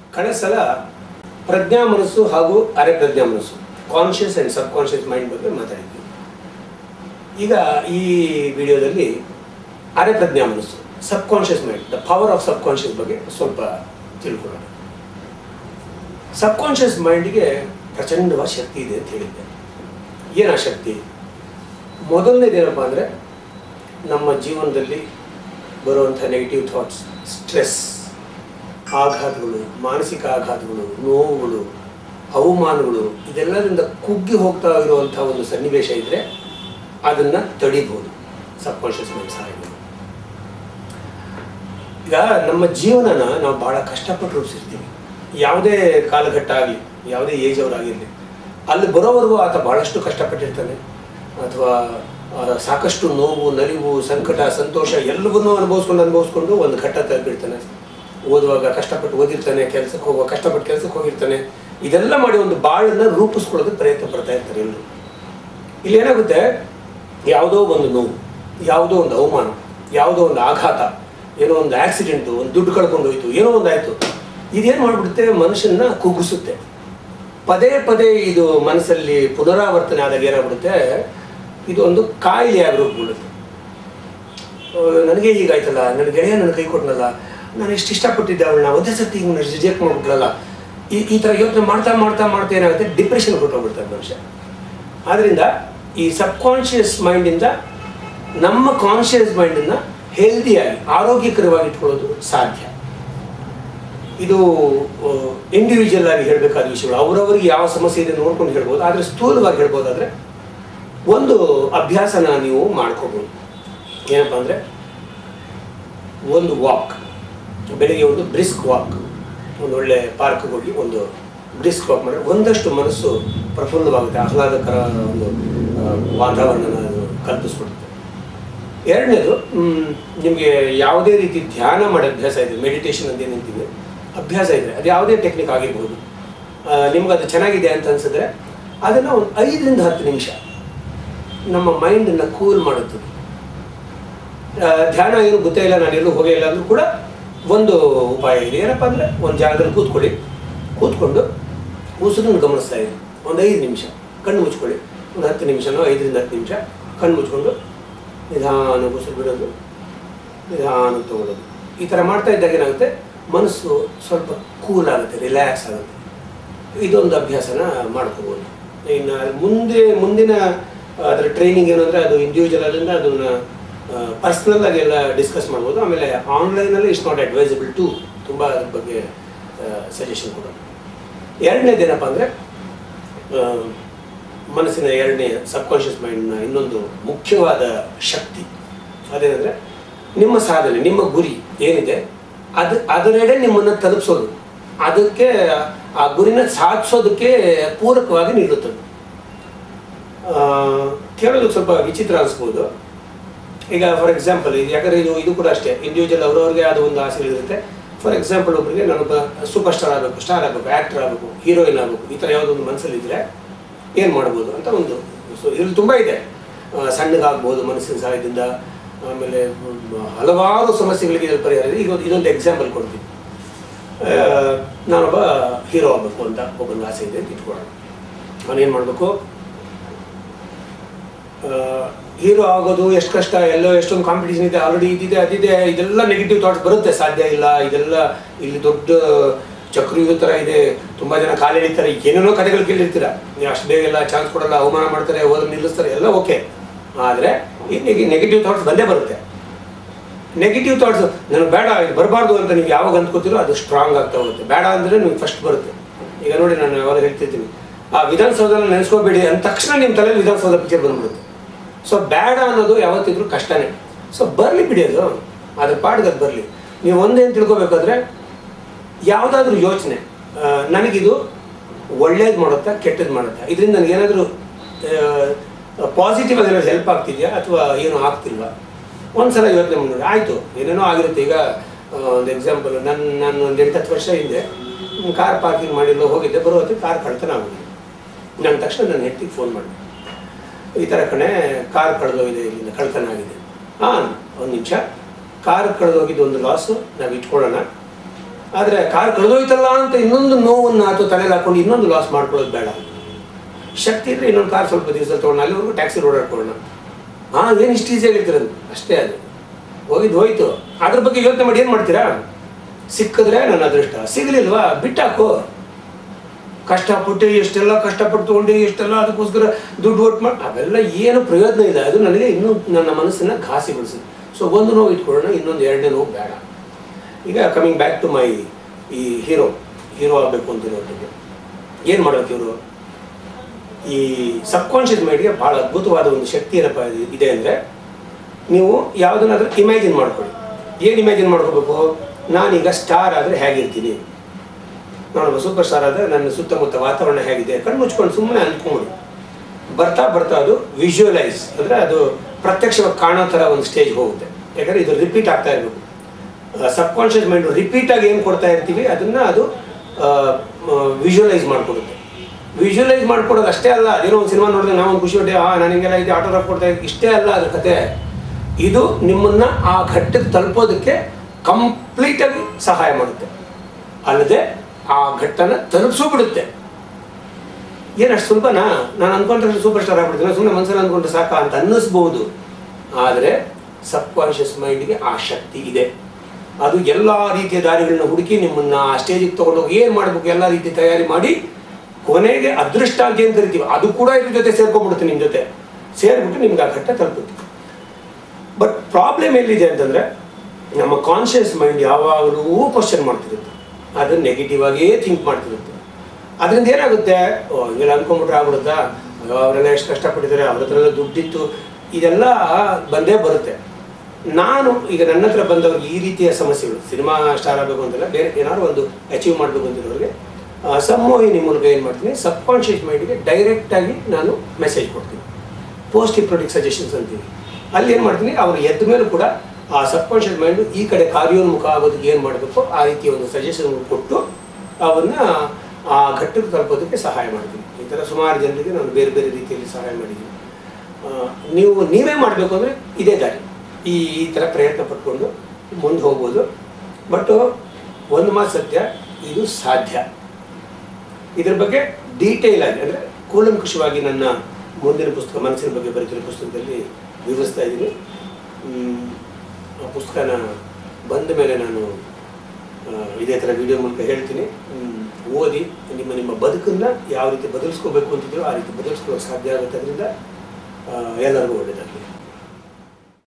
ಕಳೆದ ಸಲ ಪ್ರಜ್ಞಾ ಮನಸ್ಸು ಹಾಗೂ ಅರೆ ಪ್ರಜ್ಞಾ ಮನಸ್ಸು conscious and subconscious mind ಬಗ್ಗೆ ಮಾತಾಡಿದ್ವಿ ಈಗ ಈ ವಿಡಿಯೋದಲ್ಲಿ ಅರೆ ಪ್ರಜ್ಞಾ ಮನಸ್ಸು subconscious mind the power of subconscious ಬಗ್ಗೆ ಸ್ವಲ್ಪ ತಿಳ್ಕೊಳ್ಳೋಣ ಸಬ್ ಕಾನ್ಷಿಯಸ್ ಮೈಂಡ್ಗೆ ಪ್ರಚಂಡವಾದ ಶಕ್ತಿ ಇದೆ ಅಂತ ಹೇಳಿದ್ದೆ ಏನು ಆ ಶಕ್ತಿ ಮೊದಲನೇದೇನಪ್ಪ ಅಂದರೆ ನಮ್ಮ ಜೀವನದಲ್ಲಿ ಬರುವಂಥ ನೆಗೆಟಿವ್ ಥಾಟ್ಸ್ ಸ್ಟ್ರೆಸ್ ಆಘಾತಗಳು ಮಾನಸಿಕ ಆಘಾತಗಳು ನೋವುಗಳು ಅವಮಾನಗಳು ಇದೆಲ್ಲದಿಂದ ಕುಗ್ಗಿ ಹೋಗ್ತಾ ಇರುವಂಥ ಒಂದು ಸನ್ನಿವೇಶ ಇದ್ದರೆ ಅದನ್ನು ತಡಿಬೋದು ಸಬ್ ಕಾನ್ಷಿಯಸ್ ಮೈಂಡ್ ಸಹಾಯದಿಂದ ಈಗ ನಮ್ಮ ಜೀವನನ ನಾವು ಭಾಳ ಕಷ್ಟಪಟ್ಟು ರೂಪಿಸಿರ್ತೀವಿ ಯಾವುದೇ ಕಾಲಘಟ್ಟ ಆಗಲಿ ಯಾವುದೇ ಏಜ್ ಅವರಾಗಿರಲಿ ಅಲ್ಲಿ ಬರೋವರೆಗೂ ಆತ ಭಾಳಷ್ಟು ಕಷ್ಟಪಟ್ಟಿರ್ತಾನೆ ಅಥವಾ ಆ, ಸಾಕಷ್ಟು ನೋವು ನಲಿವು ಸಂಕಟ ಸಂತೋಷ ಎಲ್ಲವನ್ನೂ ಅನುಭವಿಸ್ಕೊಂಡು ಅನುಭವಿಸ್ಕೊಂಡು ಒಂದು ಘಟ್ಟ ತಲುಪಿರ್ತಾನೆ ಓದುವಾಗ ಕಷ್ಟಪಟ್ಟು ಓದಿರ್ತಾನೆ ಕೆಲಸಕ್ಕೆ ಹೋಗುವಾಗ ಕಷ್ಟಪಟ್ಟು ಕೆಲಸಕ್ಕೆ ಹೋಗಿರ್ತಾನೆ ಇದೆಲ್ಲ ಮಾಡಿ ಒಂದು ಬಾಳನ್ನು ರೂಪಿಸ್ಕೊಳ್ಳೋದಕ್ಕೆ ಪ್ರಯತ್ನ ಪಡ್ತಾ ಇರ್ತಾರೆ ಎಲ್ಲರೂ ಇಲ್ಲಿ ಏನಾಗುತ್ತೆ ಯಾವುದೋ ಒಂದು ನೋವು ಯಾವುದೋ ಒಂದು ಅವಮಾನ ಯಾವುದೋ ಒಂದು ಆಘಾತ ಏನೋ ಒಂದು ಆಕ್ಸಿಡೆಂಟು ಒಂದು ದುಡ್ಡು ಕಳ್ಕೊಂಡು ಹೋಯ್ತು ಏನೋ ಒಂದು ಆಯಿತು ಇದೇನು ಮಾಡಿಬಿಡುತ್ತೆ ಮನುಷ್ಯನ ಕುಗ್ಗಿಸುತ್ತೆ ಪದೇ ಪದೇ ಇದು ಮನಸ್ಸಲ್ಲಿ ಪುನರಾವರ್ತನೆ ಆದಾಗ ಏನಾಗ್ಬಿಡುತ್ತೆ ಇದು ಒಂದು ಕಾಯಿಲೆ ಆಗಿರೋಗ್ಬಿಡುತ್ತೆ ನನಗೆ ಹೀಗಾಯ್ತಲ್ಲ ನನ್ನ ಗೆಳೆಯ ನನ್ನ ಕೈ ಕೊಟ್ಟನಲ್ಲ ನಾನು ಎಷ್ಟು ಇಷ್ಟಪಟ್ಟಿದ್ದೆ ಅವಳನ್ನ ಒಂದೇ ಸರ್ತಿ ಹಿಂಗೆ ರಿಜೆಕ್ಟ್ ಮಾಡ್ಬಿಟ್ರಲ್ಲ ಈ ಈ ಥರ ಯೋಚನೆ ಮಾಡ್ತಾ ಮಾಡ್ತಾ ಮಾಡ್ತಾ ಏನಾಗುತ್ತೆ ಡಿಪ್ರೆಷನ್ ಕೊಟ್ಟೋಗ್ಬಿಡ್ತಾರೆ ಮನುಷ್ಯ ಆದ್ದರಿಂದ ಈ ಸಬ್ ಕಾನ್ಷಿಯಸ್ ಮೈಂಡಿಂದ ನಮ್ಮ ಕಾನ್ಷಿಯಸ್ ಮೈಂಡನ್ನು ಹೆಲ್ದಿಯಾಗಿ ಆರೋಗ್ಯಕರವಾಗಿ ಇಟ್ಕೊಳ್ಳೋದು ಸಾಧ್ಯ ಇದು ಇಂಡಿವಿಜುವಲ್ ಆಗಿ ಹೇಳಬೇಕಾದ ವಿಷಯಗಳು ಅವರವರಿಗೆ ಯಾವ ಸಮಸ್ಯೆ ಇದೆ ನೋಡ್ಕೊಂಡು ಹೇಳ್ಬೋದು ಆದರೆ ಸ್ಥೂಲವಾಗಿ ಹೇಳ್ಬೋದಾದ್ರೆ ಒಂದು ಅಭ್ಯಾಸನ ನೀವು ಮಾಡ್ಕೋಬೋದು ಏನಪ್ಪ ಅಂದರೆ ಒಂದು ವಾಕ್ ಬೆಳಿಗ್ಗೆ ಒಂದು ಬ್ರಿಸ್ಕ್ ವಾಕ್ ಒಂದು ಒಳ್ಳೆ ಪಾರ್ಕ್ಗೆ ಹೋಗಿ ಒಂದು ಬ್ರಿಸ್ಕ್ ವಾಕ್ ಮಾಡಿದ್ರೆ ಒಂದಷ್ಟು ಮನಸ್ಸು ಪ್ರಫುಲ್ಲವಾಗುತ್ತೆ ಆಹ್ಲಾದಕರ ಒಂದು ಆ, ವಾತಾವರಣನ ಅದು ಕಲ್ಪಿಸ್ಕೊಡುತ್ತೆ ಎರಡನೇದು ನಿಮಗೆ ಯಾವುದೇ ರೀತಿ ಧ್ಯಾನ ಮಾಡೋ ಅಭ್ಯಾಸ ಇದೆ ಮೆಡಿಟೇಷನ್ ಅಂತ ಏನಂತೀವಿ ಅಭ್ಯಾಸ ಇದೆ ಅದು ಯಾವುದೇ ಟೆಕ್ನಿಕ್ ಆಗಿರ್ಬೋದು ನಿಮ್ಗೆ ಅದು ಚೆನ್ನಾಗಿದೆ ಅಂತ ಅನ್ಸಿದ್ರೆ ಅದನ್ನು ಒಂದು ಐದರಿಂದ ಹತ್ತು ನಿಮಿಷ ನಮ್ಮ ಮೈಂಡನ್ನು ಕೂಲ್ ಮಾಡುತ್ತದೆ ಆ, ಧ್ಯಾನ ಏನು ಗೊತ್ತೇ ಇಲ್ಲ ನಾನು ಎಲ್ಲೂ ಹೋಗೇ ಇಲ್ಲ ಅಂದ್ರೂ ಕೂಡ ಒಂದು ಉಪಾಯ ಇದೆ ಏನಪ್ಪ ಅಂದರೆ ಒಂದು ಜಾಗದಲ್ಲಿ ಕೂತ್ಕೊಳ್ಳಿ ಕೂತ್ಕೊಂಡು ಉಸಿರನ್ನು ಗಮನಿಸ್ತಾ ಇದೆ ಒಂದು ಐದು ನಿಮಿಷ ಕಣ್ಣು ಮುಚ್ಕೊಳ್ಳಿ ಒಂದು ಹತ್ತು ನಿಮಿಷನೋ ಐದರಿಂದ ಹತ್ತು ನಿಮಿಷ ಕಣ್ಣು ಮುಚ್ಕೊಂಡು ನಿಧಾನ ಉಸಿರು ಬಿಡೋದು ನಿಧಾನ ತಗೊಳ್ಳೋದು ಈ ಥರ ಮಾಡ್ತಾ ಇದ್ದಾಗ ಏನಾಗುತ್ತೆ ಮನಸ್ಸು ಸ್ವಲ್ಪ ಕೂಲ್ ಆಗುತ್ತೆ ರಿಲ್ಯಾಕ್ಸ್ ಆಗುತ್ತೆ ಇದೊಂದು ಅಭ್ಯಾಸನ ಮಾಡ್ಕೋಬೋದು ಇನ್ನು ಮುಂದೆ ಮುಂದಿನ ಅದರ ಟ್ರೈನಿಂಗ್ ಏನು ಅಂದರೆ ಅದು ಇಂಡಿವಿಜುವಲ್ ಅದರಿಂದ ಅದನ್ನ ಪರ್ಸ್ನಲ್ ಆಗಿ ಎಲ್ಲ ಡಿಸ್ಕಸ್ ಮಾಡ್ಬೋದು ಆಮೇಲೆ ಆನ್ಲೈನಲ್ಲಿ ಇಟ್ಸ್ ನಾಟ್ ಅಡ್ವೈಸಬಲ್ ಟು ತುಂಬ ಅದ್ರ ಬಗ್ಗೆ ಸಜೆಷನ್ ಕೊಡೋದು ಎರಡನೇದೇನಪ್ಪ ಅಂದರೆ ಮನಸ್ಸಿನ ಎರಡನೇ ಸಬ್ಕಾನ್ಷಿಯಸ್ ಮೈಂಡ್ನ ಇನ್ನೊಂದು ಮುಖ್ಯವಾದ ಶಕ್ತಿ ಅದೇನೆಂದರೆ ನಿಮ್ಮ ಸಾಧನೆ ನಿಮ್ಮ ಗುರಿ ಏನಿದೆ ಅದು ಅದರೆಡೆ ನಿಮ್ಮನ್ನು ತಲುಪಿಸೋದು ಅದಕ್ಕೆ ಆ ಗುರಿನ ಸಾಧಿಸೋದಕ್ಕೆ ಪೂರಕವಾಗಿ ನಿಲ್ಲುತ್ತದೆ ಆ, ಕೇಳೋದಕ್ಕೆ ಸ್ವಲ್ಪ ವಿಚಿತ್ರ ಅನಿಸ್ಬೋದು ಈಗ ಫಾರ್ ಎಕ್ಸಾಂಪಲ್ ಇದು ಯಾಕಂದರೆ ಇದು ಇದು ಕೂಡ ಅಷ್ಟೇ ಇಂಡಿವಿಜುವಲ್ ಅವ್ರವ್ರಿಗೆ ಆದ ಒಂದು ಆಸೆಗಳಿರುತ್ತೆ ಫಾರ್ ಎಕ್ಸಾಂಪಲ್ ಒಬ್ಬರಿಗೆ ನಾನೊಬ್ಬ ಸೂಪರ್ ಸ್ಟಾರ್ ಆಗಬೇಕು ಸ್ಟಾರ್ ಆಗಬೇಕು ಆ್ಯಕ್ಟರ್ ಆಗಬೇಕು ಹೀರೋಯಿನ್ ಆಗಬೇಕು ಈ ಥರ ಯಾವುದೋ ಒಂದು ಮನಸ್ಸಲ್ಲಿದ್ದರೆ ಏನು ಮಾಡ್ಬೋದು ಅಂತ ಒಂದು ಸೊ ಇದ್ರಲ್ಲಿ ತುಂಬ ಇದೆ ಆ, ಸಣ್ಣಗಾಗ್ಬೋದು ಮನಸ್ಸಿನ ಸಹಾಯದಿಂದ ಆಮೇಲೆ ಮ್, ಹಲವಾರು ಸಮಸ್ಯೆಗಳಿಗೆ ಇದ್ರಲ್ಲಿ ಪರಿಹಾರ ಇದೆ ಈಗ ಒಂದು- ಇದೊಂದು ಎಕ್ಸಾಂಪಲ್ ಕೊಡ್ತೀನಿ ಆ, ನಾನೊಬ್ಬ ಹೀರೋ ಆಗಬೇಕು ಅಂತ ಒಬ್ಬನ ಆಸೆ ಇದೆ ಅಂತ ಇಟ್ಕೊಳ್ಳೋಣ ಅವನೇನು ಮಾಡಬೇಕು ಹೀರೋ ಆಗೋದು ಎಷ್ಟು ಕಷ್ಟ ಎಲ್ಲೋ ಎಷ್ಟೊಂದು ಕಾಂಪಿಟೇಷನ್ ಇದೆ ಆಲ್ರೆಡಿ ಇದಿದೆ ಅದಿದೆ ಇದೆಲ್ಲ ನೆಗೆಟಿವ್ ಥಾಟ್ಸ್ ಬರುತ್ತೆ ಸಾಧ್ಯ ಇಲ್ಲ ಇದೆಲ್ಲ ಇಲ್ಲಿ ದೊಡ್ಡ ಚಕ್ರವ್ಯೂಹ ಥರ ಇದೆ ತುಂಬ ಜನ ಕಾಲು ಎಳಿತಾರೆ ಏನೇನೋ ಕಥೆಗಳು ಕೇಳಿರ್ತೀರ ನೀವು ಅಷ್ಟು ಬೇಗ ಎಲ್ಲ ಚಾನ್ಸ್ ಕೊಡಲ್ಲ ಅವಮಾನ ಮಾಡ್ತಾರೆ ಹೋದ್ರೆ ನಿಲ್ಲಿಸ್ತಾರೆ ಎಲ್ಲ ಓಕೆ ಆದರೆ ಈ ನೆಗೆಟಿವ್ ಥಾಟ್ಸ್ ಬಂದೇ ಬರುತ್ತೆ ನೆಗೆಟಿವ್ ಥಾಟ್ಸ್ ನನಗೆ ಬೇಡ ಇದು ಬರಬಾರ್ದು ಅಂತ ನೀವು ಯಾವಾಗ ಅಂದ್ಕೋತೀರೋ ಅದು ಸ್ಟ್ರಾಂಗ್ ಆಗ್ತಾ ಹೋಗುತ್ತೆ ಬೇಡ ಅಂದರೆ ನಿಮ್ಗೆ ಫಸ್ಟ್ ಬರುತ್ತೆ ಈಗ ನೋಡಿ ನಾನು ಯಾವಾಗ ಹೇಳ್ತಿರ್ತೀನಿ ಆ ವಿಧಾನಸೌಧನ ನೆನೆಸ್ಕೋಬೇಡಿ ಅಂದ ತಕ್ಷಣ ನಿಮ್ಮ ತಲೆಯಲ್ಲಿ ವಿಧಾನಸೌಧ ಪಿಕ್ಚರ್ ಬಂದ್ಬಿಡುತ್ತೆ ಸೊ ಬೇಡ ಅನ್ನೋದು ಯಾವತ್ತಿದ್ರೂ ಕಷ್ಟನೇ ಸೊ ಬರಲಿ ಬಿಡಿ ಅದು ಅದ್ರ ಪಾಡಿಗೆ ಅದು ಬರಲಿ ನೀವು ಒಂದೇನು ತಿಳ್ಕೊಬೇಕಾದ್ರೆ ಯಾವುದಾದ್ರೂ ಯೋಚನೆ ಆ, ನನಗಿದು ಒಳ್ಳೇದು ಮಾಡುತ್ತಾ ಕೆಟ್ಟದ್ದು ಮಾಡುತ್ತಾ ಇದರಿಂದ ನನಗೇನಾದರೂ ಪಾಸಿಟಿವ್ ಆಗಿ ಹೆಲ್ಪ್ ಆಗ್ತಿದೆಯಾ ಅಥವಾ ಏನೂ ಆಗ್ತಿಲ್ವಾ ಒಂದ್ಸಲ ಯೋಚನೆ ಮಾಡಿ ಆಯಿತು ಏನೇನೋ ಆಗಿರುತ್ತೆ ಈಗ ಆ, ಒಂದು ಎಕ್ಸಾಂಪಲ್ ನನ್ನ ನಾನು ಒಂದು ಎಂಟತ್ತು ವರ್ಷ ಹಿಂದೆ ಕಾರ್ ಪಾರ್ಕಿಂಗ್ ಮಾಡಿಲ್ಲ ಹೋಗಿದ್ದೆ ಬರೋ ಹೊತ್ತಿಗೆ ಕಾರ್ ಕಳ್ತನ ಆಗೋದು ನನ್ನ ತಕ್ಷಣ ನನ್ನ ಹೆಂಡತಿಗೆ ಫೋನ್ ಮಾಡಿದೆ ಈ ಥರ ಕಣೆ ಕಾರ್ ಕಳೆದೋಗಿದೆ ಇಲ್ಲಿಂದ ಕಳ್ತನ ಆಗಿದೆ ಹಾಂ ಒಂದು ನಿಮಿಷ ಕಾರ್ ಕಳೆದೋಗಿದ್ದು ಒಂದು ಲಾಸು ನಾವು ಇಟ್ಕೊಳ್ಳೋಣ ಆದರೆ ಕಾರ್ ಕಳೆದೋಯ್ತಲ್ಲ ಅಂತ ಇನ್ನೊಂದು ನೋವನ್ನು ಅಥವಾ ತಲೆಯಲ್ಲಿ ಹಾಕೊಂಡು ಇನ್ನೊಂದು ಲಾಸ್ ಮಾಡ್ಕೊಳ್ಳೋದು ಬೇಡ ಶಕ್ತಿ ಇದ್ರೆ ಇನ್ನೊಂದು ಕಾರ್ ಸ್ವಲ್ಪ ದಿವಸ ತೊಗೊಂಡು ಅಲ್ಲಿವರೆಗೂ ಟ್ಯಾಕ್ಸಿ ಓಡಾಡ್ಕೊಳ್ಳೋಣ ಹಾಂ ಏನು ಇಷ್ಟು ಈಸಿಯಾಗಿ ಹೇಳ್ತಿರೋದು ಅಷ್ಟೇ ಅದು ಹೋಗಿದ್ದು ಹೋಯ್ತು ಅದ್ರ ಬಗ್ಗೆ ಯೋಚನೆ ಮಾಡಿ ಏನು ಮಾಡ್ತೀರಾ ಸಿಕ್ಕಿದ್ರೆ ನನ್ನ ಅದೃಷ್ಟ ಸಿಗಲಿಲ್ವಾ ಬಿಟ್ಟಾಕು ಕಷ್ಟಪಟ್ಟು ಎಷ್ಟೆಲ್ಲ ಕಷ್ಟಪಟ್ಟು ತಗೊಂಡು ಎಷ್ಟೆಲ್ಲ ಅದಕ್ಕೋಸ್ಕರ ದುಡ್ಡು ಒಟ್ಟು ಮಾಡಿ ಅವೆಲ್ಲ ಏನು ಪ್ರಯೋಜನ ಇಲ್ಲ ಅದು ನನಗೆ ಇನ್ನೂ ನನ್ನ ಮನಸ್ಸನ್ನು ಘಾಸಿಗೊಳಿಸಿದೆ ಸೊ ಒಂದು ನೋವು ಇಟ್ಕೊಳ್ಳೋಣ ಇನ್ನೊಂದು ಎರಡನೇ ನೋವು ಬೇಡ ಈಗ ಕಮಿಂಗ್ ಬ್ಯಾಕ್ ಟು ಮೈ ಈ ಹೀರೋ ಹೀರೋ ಆಗಬೇಕು ಅಂತಿರೋರಿಗೆ ಏನು ಮಾಡಬೇಕು ಇವರು ಈ ಸಬ್ಕಾನ್ಷಿಯಸ್ ಮೈಂಡ್ಗೆ ಭಾಳ ಅದ್ಭುತವಾದ ಒಂದು ಶಕ್ತಿ ಏನಪ್ಪ ಇದೆ- ಇದೆ ಅಂದರೆ ನೀವು ಯಾವುದನ್ನಾದ್ರೂ ಇಮ್ಯಾಜಿನ್ ಮಾಡ್ಕೊಳ್ಳಿ ಏನು ಇಮ್ಯಾಜಿನ್ ಮಾಡ್ಕೋಬೇಕು ನಾನೀಗ ಸ್ಟಾರ್ ಆದರೆ ಹೇಗಿರ್ತೀನಿ ನಾನೊಬ್ಬ ಸೂಪರ್ ಸ್ಟಾರ್ ಆದರೆ ನನ್ನ ಸುತ್ತಮುತ್ತ ವಾತಾವರಣ ಹೇಗಿದೆ ಕಣ್ಣು ಮುಚ್ಕೊಂಡು ಸುಮ್ಮನೆ ಅಂದ್ಕೊಂಬಿಡಿ ಬರ್ತಾ ಬರ್ತಾ ಅದು ವಿಜುವಲೈಸ್ ಅಂದರೆ ಅದು ಪ್ರತ್ಯಕ್ಷವಾಗಿ ಕಾಣೋ ಥರ ಒಂದು ಸ್ಟೇಜ್ ಹೋಗುತ್ತೆ ಯಾಕಂದರೆ ಇದು ರಿಪೀಟ್ ಆಗ್ತಾ ಇರಬೇಕು ಸಬ್ಕಾನ್ಷಿಯಸ್ ಮೈಂಡ್ ರಿಪೀಟಾಗಿ ಏನು ಕೊಡ್ತಾ ಇರ್ತೀವಿ ಅದನ್ನು ಅದು ವಿಜುವಲೈಸ್ ಮಾಡಿಕೊಡುತ್ತೆ ವಿಜುವಲೈಸ್ ಮಾಡ್ಕೊಡೋದು ಅಷ್ಟೇ ಅಲ್ಲ ಏನೋ ಒಂದು ಸಿನಿಮಾ ನೋಡಿದ್ರೆ ನಾವು ಒಂದು ಖುಷಿ ಹೊಟ್ಟೆ ಆ ನನಗೆಲ್ಲ ಇದು ಆಟೋಗ್ರಾಫ್ ಕೊಡ್ತಾ ಇದ್ದೀನಿ ಇಷ್ಟೇ ಅಲ್ಲ ಅದ್ರ ಕತೆ ಇದು ನಿಮ್ಮನ್ನ ಆ ಘಟ್ಟಕ್ಕೆ ತಲುಪೋದಕ್ಕೆ ಕಂಪ್ಲೀಟಾಗಿ ಸಹಾಯ ಮಾಡುತ್ತೆ ಅಲ್ಲದೆ ಆ ಘಟ್ಟನ ತಲುಪಿಸೂ ಬಿಡುತ್ತೆ ಏನು ಅಷ್ಟು ಸುಲಭನಾ ನಾನು ಅನ್ಕೊಂಡ್ರೆ ಸೂಪರ್ ಸ್ಟಾರ್ ಆಗ್ಬಿಡ್ತೀನಿ ಸುಮ್ಮನೆ ಮನಸ್ಸಲ್ಲಿ ಅಂದ್ಕೊಂಡ್ರೆ ಸಾಕ ಅಂತ ಅನ್ನಿಸ್ಬೋದು ಆದರೆ ಸಬ್ ಕಾನ್ಷಿಯಸ್ ಮೈಂಡ್ಗೆ ಆ ಶಕ್ತಿ ಇದೆ ಅದು ಎಲ್ಲ ರೀತಿಯ ದಾರಿಗಳನ್ನ ಹುಡುಕಿ ನಿಮ್ಮನ್ನ ಆ ಸ್ಟೇಜಿಗೆ ತೊಗೊಂಡೋಗಿ ಏನು ಮಾಡಬೇಕು ಎಲ್ಲ ರೀತಿ ತಯಾರಿ ಮಾಡಿ ಕೊನೆಗೆ ಅದೃಷ್ಟ ಅಂತ ಏನು ಕರಿತೀವಿ ಅದು ಕೂಡ ಇದ್ರ ಜೊತೆ ಸೇರ್ಕೊಂಡ್ಬಿಡುತ್ತೆ ನಿಮ್ಮ ಜೊತೆ ಸೇರಿಬಿಟ್ಟು ನಿಮ್ಗೆ ಆ ಘಟ್ಟ ತಲುಪುತ್ತೆ ಬಟ್ ಪ್ರಾಬ್ಲಮ್ ಎಲ್ಲಿದೆ ಅಂತಂದರೆ ನಮ್ಮ ಕಾನ್ಷಿಯಸ್ ಮೈಂಡ್ ಯಾವಾಗಲೂ ಕ್ವಶನ್ ಮಾಡ್ತಿರುತ್ತೆ ಅದನ್ನು ನೆಗೆಟಿವ್ ಆಗೇ ಥಿಂಕ್ ಮಾಡ್ತಿರುತ್ತೆ ಅದರಿಂದ ಏನಾಗುತ್ತೆ ಓ ಹಿಂಗೆಲ್ಲ ಅನ್ಕೊಂಡ್ಬಿಟ್ರೆ ಆಗ್ಬಿಡುತ್ತಾ ಅಯ್ಯೋ ಅವರೆಲ್ಲ ಎಷ್ಟು ಕಷ್ಟಪಟ್ಟಿದ್ದಾರೆ ಅವ್ರ ಹತ್ರ ಎಲ್ಲ ದುಡ್ಡಿತ್ತು ಇದೆಲ್ಲ ಬಂದೇ ಬರುತ್ತೆ ನಾನು ಈಗ ನನ್ನ ಹತ್ರ ಬಂದವ್ರಿಗೆ ಈ ರೀತಿಯ ಸಮಸ್ಯೆಗಳು ಸಿನಿಮಾ ಸ್ಟಾರ್ ಆಗಬೇಕು ಅಂತಲ್ಲ ಬೇರೆ ಏನಾದ್ರು ಒಂದು ಅಚೀವ್ ಮಾಡಬೇಕು ಅಂತಿರೋರಿಗೆ ಆ, ಸಂಮೋಹಿನಿ ಮೂಲಕ ಏನು ಮಾಡ್ತೀನಿ ಸಬ್ ಕಾನ್ಷಿಯಸ್ ಮೈಂಡ್ಗೆ ಡೈರೆಕ್ಟಾಗಿ ನಾನು ಮೆಸೇಜ್ ಕೊಡ್ತೀನಿ ಪೋಸ್ಟ್ ಹಿಪ್ನೋಟಿಕ್ ಸಜೆಷನ್ಸ್ ಅಂತೀವಿ ಅಲ್ಲಿ ಏನು ಮಾಡ್ತೀನಿ ಅವರು ಎದ್ದ ಮೇಲೂ ಕೂಡ ಆ ಸಬ್ ಕಾನ್ಷಿಯಸ್ ಮೈಂಡು ಈ ಕಡೆ ಕಾರ್ಯೋನ್ಮುಖ ಆಗೋದಕ್ಕೆ ಏನು ಮಾಡಬೇಕು ಆ ರೀತಿಯ ಒಂದು ಸಜೆಷನ್ ಕೊಟ್ಟು ಅವನ್ನ ಆ ಘಟ್ಟಕ್ಕೆ ತಲುಪೋದಕ್ಕೆ ಸಹಾಯ ಮಾಡ್ತೀನಿ ಈ ಥರ ಸುಮಾರು ಜನರಿಗೆ ನಾನು ಬೇರೆ ಬೇರೆ ರೀತಿಯಲ್ಲಿ ಸಹಾಯ ಮಾಡಿದ್ದೀನಿ ಆ, ನೀವು ನೀವೇ ಮಾಡಬೇಕು ಅಂದರೆ ಇದೇ ದಾರಿ ಈ ಈ ಥರ ಪ್ರಯತ್ನ ಪಟ್ಕೊಂಡು ಮುಂದೆ ಹೋಗ್ಬೋದು ಬಟ್ ಒಂದು ಮಾತು ಸತ್ಯ ಇದು ಸಾಧ್ಯ ಇದ್ರ ಬಗ್ಗೆ ಡೀಟೇಲ್ ಆಗಿ ಅಂದರೆ ಕೂಲಂಕುಷವಾಗಿ ನನ್ನ ಮುಂದಿನ ಪುಸ್ತಕ ಮನಸ್ಸಿನ ಬಗ್ಗೆ ಬರೆದಿರೋ ಪುಸ್ತಕದಲ್ಲಿ ವಿವರಿಸ್ತಾ ಇದ್ದೀನಿ ಮ್, ಆ ಪುಸ್ತಕನ ಬಂದ ಮೇಲೆ ನಾನು ಆ, ಇದೇ ಥರ ವಿಡಿಯೋ ಮೂಲಕ ಹೇಳ್ತೀನಿ ಮ್, ಓದಿ ನಿಮ್ಮ ನಿಮ್ಮ ಬದುಕನ್ನು ಯಾವ ರೀತಿ ಬದಲಿಸ್ಕೋಬೇಕು ಅಂತಿದ್ರು ಆ ರೀತಿ ಬದಲಿಸ್ಕೊಳ್ಳೋಕೆ ಸಾಧ್ಯ ಆಗುತ್ತೆ ಅದರಿಂದ ಎಲ್ಲರಿಗೂ ಒಳ್ಳೆಯದಾಗುತ್ತೆ